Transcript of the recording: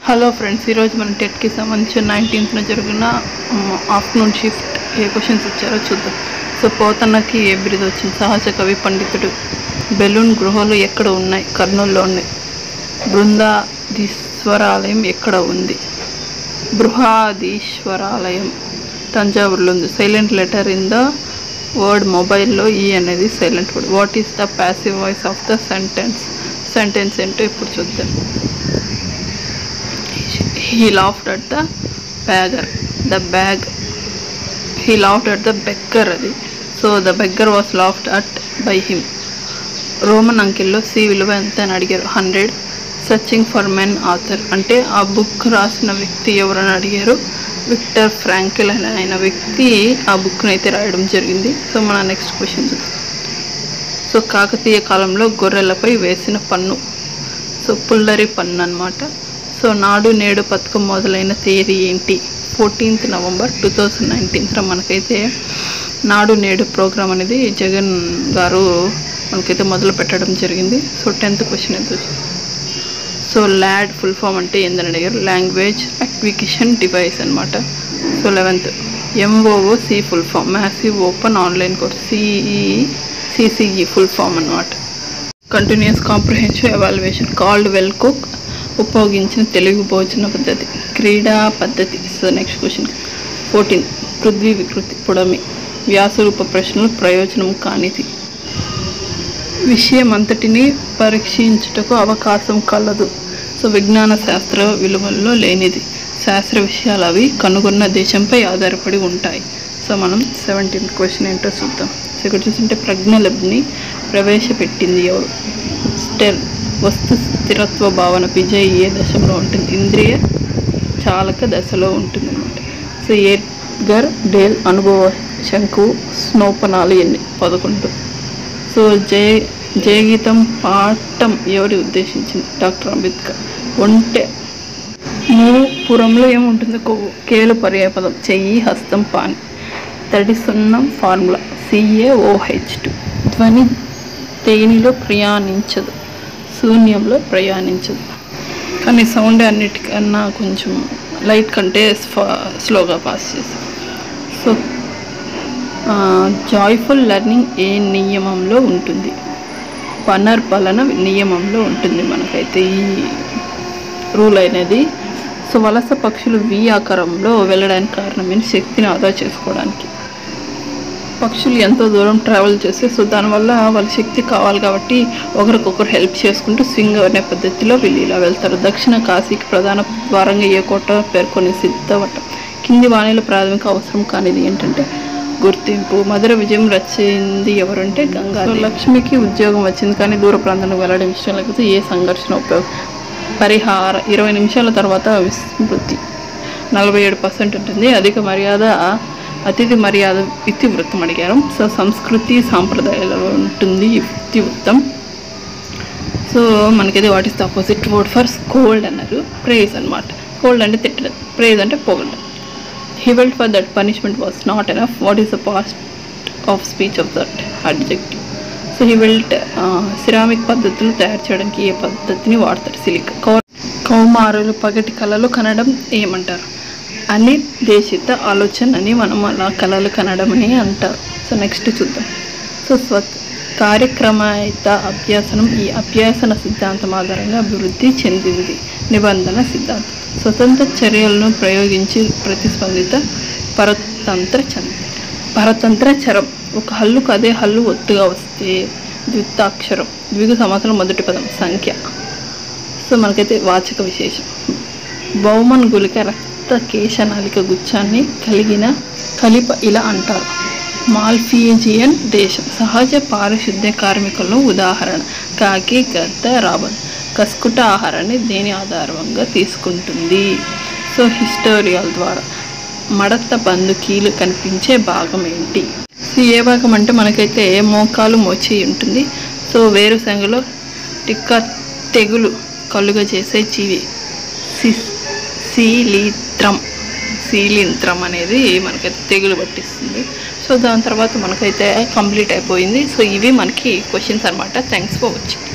hello friends ఈరోజు మనం టెట్కి సంబంధించిన నైన్టీన్త్న జరిగిన ఆఫ్టర్నూన్ షిఫ్ట్ ఏ క్వశ్చన్స్ ఇచ్చారో చూద్దాం సో పోతన్నకి ఏ బిరుదు వచ్చింది సహజ కవి పండితుడు బెలూన్ గృహాలు ఎక్కడ ఉన్నాయి కర్నూలులో ఉన్నాయి బృందాధీశ్వరాలయం ఎక్కడ ఉంది బృహాదీశ్వరాలయం తంజావూరులో ఉంది silent letter in the word మొబైల్లో ఈ అనేది silent word what is the passive voice of the sentence sentence ఏంటో ఇప్పుడు చూద్దాం he laughed at the beggar the bag he laughed at the beggar అది so the beggar was laughed at by him Roman అంకిల్లో C విలువ ఎంత అని అడిగారు hundred searching for men author అంటే ఆ బుక్ రాసిన వ్యక్తి ఎవరని అడిగారు విక్టర్ ఫ్రాంకిల్ అనే ఆయన వ్యక్తి ఆ బుక్ని అయితే రాయడం జరిగింది సో మన నెక్స్ట్ క్వశ్చన్ చూద్దాం సో కాకతీయ కాలంలో గొర్రెలపై వేసిన పన్ను సో పుల్లరి పన్ను అన్నమాట సో నాడు నేడు పథకం మొదలైన తేదీ ఏంటి ఫోర్టీన్త్ నవంబర్ టూ థౌజండ్ నైన్టీన్త్న మనకైతే నాడు నేడు ప్రోగ్రామ్ అనేది జగన్ గారు మనకైతే మొదలు పెట్టడం జరిగింది సో టెన్త్ క్వశ్చన్ ఎంత సో ల్యాడ్ ఫుల్ ఫామ్ అంటే ఏందని అడిగారు లాంగ్వేజ్ అక్విజిషన్ డివైస్ అనమాట so eleventh M O O C full form massive open online course C E C C E full form అనమాట continuous comprehensive evaluation called well cook ఉపయోగించిన తెలుగు భోజన పద్ధతి క్రీడా పద్ధతి సో నెక్స్ట్ క్వశ్చన్ ఫోర్టీన్ పృథ్వీ వికృతి పుడమి వ్యాసరూప ప్రశ్నలు ప్రయోజనం కానిది విషయం అంతటిని పరీక్షించుటకు అవకాశం కలదు సో విజ్ఞాన శాస్త్ర విలువల్లో లేనిది శాస్త్ర విషయాలు అవి కనుగొన్న దేశంపై ఆధారపడి ఉంటాయి సో మనం సెవెంటీన్త్ క్వశ్చన్ ఏంటో చూద్దాం సో ఇక్కడ చూస్తుంటే ప్రజ్ఞలబ్ని ప్రవేశపెట్టింది ఎవరు స్టెల్ వస్తు స్థిరత్వ భావన పిజై ఏ దశలో ఉంటుంది ఇంద్రియ చాలక దశలో ఉంటుంది అనమాట సో ఎడ్గర్ డేల్ అనుభవ శంకు స్నోపనాలు ఎన్ని పదకొండు సో జయ జయగీతం పాఠం ఎవరి ఉద్దేశించింది డాక్టర్ అంబేద్కర్ ఒంటె మూపురంలో ఏముంటుంది కొవ్వు కేలు పర్యాపదం చెయ్యి హస్తం పాని తడి సున్నం ఫార్ములా సిఏఓహెచ్ టూ ధ్వని తేనిలో ప్రయాణించదు శూన్యంలో ప్రయాణించదు కానీ సౌండ్ అన్నిటికన్నా కొంచెం లైట్ కంటే స్లోగా పాస్ చేస్తాం సో జాయ్ఫుల్ లెర్నింగ్ ఏ నియమంలో ఉంటుంది పనర్పలన నియమంలో ఉంటుంది మనకైతే ఈ రూల్ అనేది సో వలస పక్షులు వి ఆకారంలో వెళ్ళడానికి కారణమైన శక్తిని ఆదా చేసుకోవడానికి పక్షులు ఎంతో దూరం ట్రావెల్ చేస్తే సో దానివల్ల వాళ్ళ శక్తి కావాలి కాబట్టి ఒకరికొకరు హెల్ప్ చేసుకుంటూ స్వింగ్ అనే పద్ధతిలో వీళ్ళు ఇలా వెళ్తారు దక్షిణ కాశీకి ప్రధాన ద్వారంగా ఏ కోట పేర్కొని సిద్ధవటం కింది వాణిల ప్రాథమిక అవసరం కానిది ఏంటంటే గుర్తింపు మధుర విజయం రచింది ఎవరంటే గంగా లక్ష్మికి ఉద్యోగం వచ్చింది కానీ దూర ప్రాంతానికి వెళ్ళడం ఇష్టం లేకపోతే ఏ సంఘర్షణ ఉపయోగం పరిహార ఇరవై నిమిషాల తర్వాత విస్మృతి నలభై ఏడు పర్సెంట్ ఉంటుంది అధిక మర్యాద అతిథి మర్యాద ఇతివృత్తం అడిగారు సో సంస్కృతి సాంప్రదాయాలలో ఉంటుంది ఇతివృత్తం సో మనకైతే what is the opposite word for scold అన్నారు ప్రేజ్ అనమాట స్కోల్డ్ అంటే తిట్టడం ప్రేజ్ అంటే పొగడం he felt for that punishment was not enough what is the part of speech of that adjective so he felt ceramic పద్ధతులు తయారు చేయడానికి ఏ పద్ధతిని వాడతారు సిలిక్ కౌ కౌమారులు పగటి కళలు కనడం ఏమంటారు అనిర్దేశిత ఆలోచన అని మనం అలా కళలు కనడం అని అంటారు సో నెక్స్ట్ చూద్దాం సో స్వ కార్యక్రమయుత అభ్యాసనం ఈ అభ్యాసన సిద్ధాంతం ఆధారంగా అభివృద్ధి చెందింది నిబంధన సిద్ధాంతం స్వతంత్ర చర్యలను ప్రయోగించి ప్రతిస్పందిత పరతంత్ర చరం పరతంత్ర చరం ఒక హల్లుకు అదే హల్లు ఒత్తుగా వస్తే ద్వితాక్షరం ద్విగు సమాసనం మొదటి పదం సంఖ్య సో మనకైతే వాచక విశేషం బౌమన్ గులిక రక్త కేశనాలిక గుచ్చాన్ని కలిగిన కలిప ఇలా అంటారు మాల్ఫీజియన్ దేశం సహజ పారిశుద్ధ్య కార్మికులను ఉదాహరణ కాకి గద్ద రాబన్ కస్కుట ఆహారాన్ని దేని ఆధారంగా తీసుకుంటుంది సో హిస్టోరియల్ ద్వారా మడత బందు కీలు కనిపించే భాగం ఏంటి సో ఏ భాగం అంటే మనకైతే మోకాలు మోచి ఉంటుంది సో వేరుశనగలో టిక్క తెగులు కలుగ చేసే జీవి సీలిత్రం శీలింత్రం అనేది మనకైతే తెగులు పట్టిస్తుంది సో దాని తర్వాత మనకైతే కంప్లీట్ అయిపోయింది సో ఇవి మనకి క్వశ్చన్స్ అనమాట థ్యాంక్స్ ఫర్ వాచింగ్